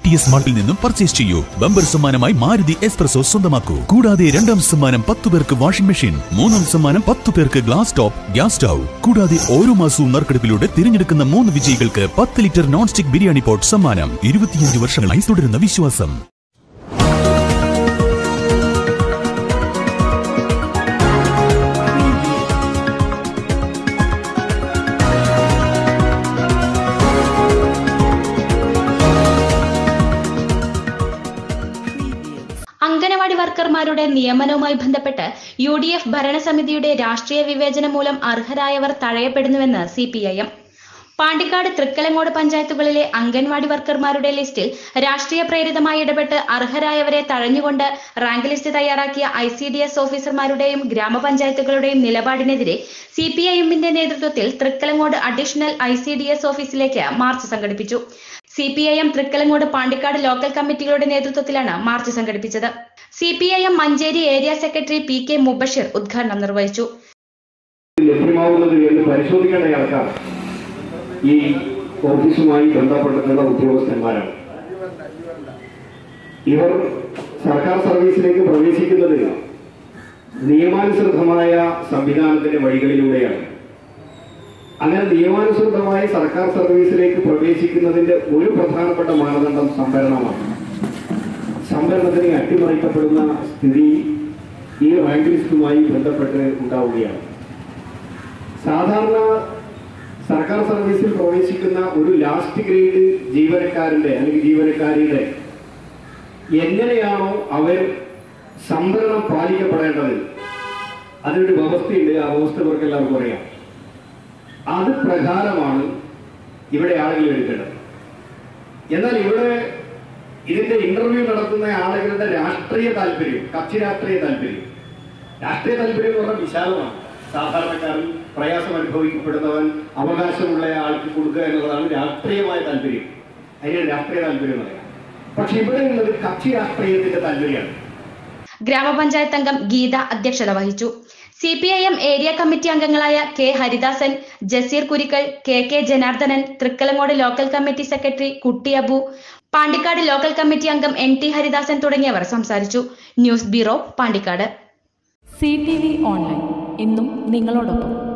T S മാർട്ടിൽ നിന്നും purchase ചെയ്യൂ bumper സമ്മാനമായി മാരുതി എക്സ്പ്രസോ സ്വന്തമാക്കൂ കൂടാതെ രണ്ടാം സമ്മാനം പത്ത് പേർക്ക് വാഷിംഗ് മെഷീൻ മൂന്നാം സമ്മാനം പത്ത് പേർക്ക് ഗ്ലാസ് ടോപ്പ് ഗ്യാസ് സ്റ്റൗ കൂടാതെ ഓരോ മാസവും നറുക്കെടുപ്പിലൂടെ തിരഞ്ഞെടുക്കുന്ന മൂന്ന് വിജയികൾക്ക് പത്ത് litre non stick biryani pot സമ്മാനം ഇരുപത്തിയഞ്ച് വർഷങ്ങളായി തുടരുന്ന വിശ്വാസം അംഗനവാടി വർക്കർമാരുടെ നിയമനവുമായി ബന്ധപ്പെട്ട് യു ഡി എഫ് ഭരണസമിതിയുടെ രാഷ്ട്രീയ വിവേചനം മൂലം അർഹരായവർ തഴയപ്പെടുന്നുവെന്ന് C P I M Pandikkad Thrikkalangode പഞ്ചായത്തുകളിലെ അംഗൻവാടി വർക്കർമാരുടെ ലിസ്റ്റിൽ രാഷ്ട്രീയ പ്രേരിതമായി ഇടപെട്ട് അർഹരായവരെ തഴഞ്ഞുകൊണ്ട് റാങ്ക് ലിസ്റ്റ് തയ്യാറാക്കിയ ഐ സി ഡി എസ് ഓഫീസർമാരുടെയും ഗ്രാമപഞ്ചായത്തുകളുടെയും നിലപാടിനെതിരെ സി പി ഐ എമ്മിന്റെ നേതൃത്വത്തിൽ Thrikkalangode additional I C D S ഓഫീസിലേക്ക് മാർച്ച് സംഘടിപ്പിച്ചു C P I M Thrikkalangode Pandikkad local കമ്മിറ്റികളുടെ നേതൃത്വത്തിലാണ് മാർച്ച് സംഘടിപ്പിച്ചത് C P I M Manjeri area secretary P K Mubashir ഉദ്ഘാടനം നിർവഹിച്ചു ലഭ്യമാവുന്നത് എന്ന് പരിശോധിക്കേണ്ട ആൾക്കാർ ഈ ഓഫീസുമായി ബന്ധപ്പെട്ടിട്ടുള്ള ഉദ്യോഗസ്ഥന്മാരാണ് ഇവർ സർക്കാർ സർവീസിലേക്ക് പ്രവേശിക്കുന്നത് നിയമാനുസൃതമായ സംവിധാനത്തിന്റെ വഴികളിലൂടെയാണ് അങ്ങനെ നിയമാനുസൃതമായ സർക്കാർ സർവീസിലേക്ക് പ്രവേശിക്കുന്നതിന്റെ ഒരു പ്രധാനപ്പെട്ട മാനദണ്ഡം സംവരണമാണ് സംവരണത്തിന് അട്ടിമറിക്കപ്പെടുന്ന സ്ഥിതി ഈ റാങ്ക് ലിസ്റ്റുമായി ബന്ധപ്പെട്ട് ഉണ്ടാവുകയാണ് സാധാരണ സർക്കാർ സർവീസിൽ പ്രവേശിക്കുന്ന ഒരു ലാസ്റ്റ് ഗ്രേഡ് ജീവനക്കാരന്റെ അല്ലെങ്കിൽ ജീവനക്കാരിയുടെ എങ്ങനെയാണോ അവർ സംവരണം പാലിക്കപ്പെടേണ്ടത് അതിനൊരു വ്യവസ്ഥയുണ്ട് ആ വ്യവസ്ഥ ഇവർക്ക് എല്ലാവർക്കും അറിയാം അത് പ്രകാരമാണ് ഇവിടെ ആളുകൾ എടുക്കേണ്ടത് എന്നാൽ ഇവിടെ ഇതിന്റെ ഇന്റർവ്യൂ നടത്തുന്ന ആളുകളുടെ രാഷ്ട്രീയ താല്പര്യം കക്ഷി രാഷ്ട്രീയ താല്പര്യം രാഷ്ട്രീയ താല്പര്യം എന്ന് പറഞ്ഞാൽ വിശാലമാണ് സാധാരണക്കാരൻ പ്രയാസം അനുഭവിക്കപ്പെടുന്നവൻ അവകാശമുള്ള ആൾക്ക് കൊടുക്കുക എന്നുള്ളതാണ് രാഷ്ട്രീയമായ താല്പര്യം അതിന് രാഷ്ട്രീയ താല്പര്യം എന്ന് പറയാം പക്ഷെ ഇവിടെ ഉള്ളത് കക്ഷി രാഷ്ട്രീയത്തിന്റെ താല്പര്യമാണ് ഗ്രാമപഞ്ചായത്ത് അംഗം ഗീത അധ്യക്ഷത വഹിച്ചു C P I M area committee അംഗങ്ങളായ K Haridasan Jaseer Kurikkal K K Janardhanan Thrikkalangode local committee secretary Kutty Abu Pandikkad local committee അംഗം എൻ ടി ഹരിദാസൻ തുടങ്ങിയവർ സംസാരിച്ചു news bureau Pandikkad C T V online ഇന്നും നിങ്ങളോടൊപ്പം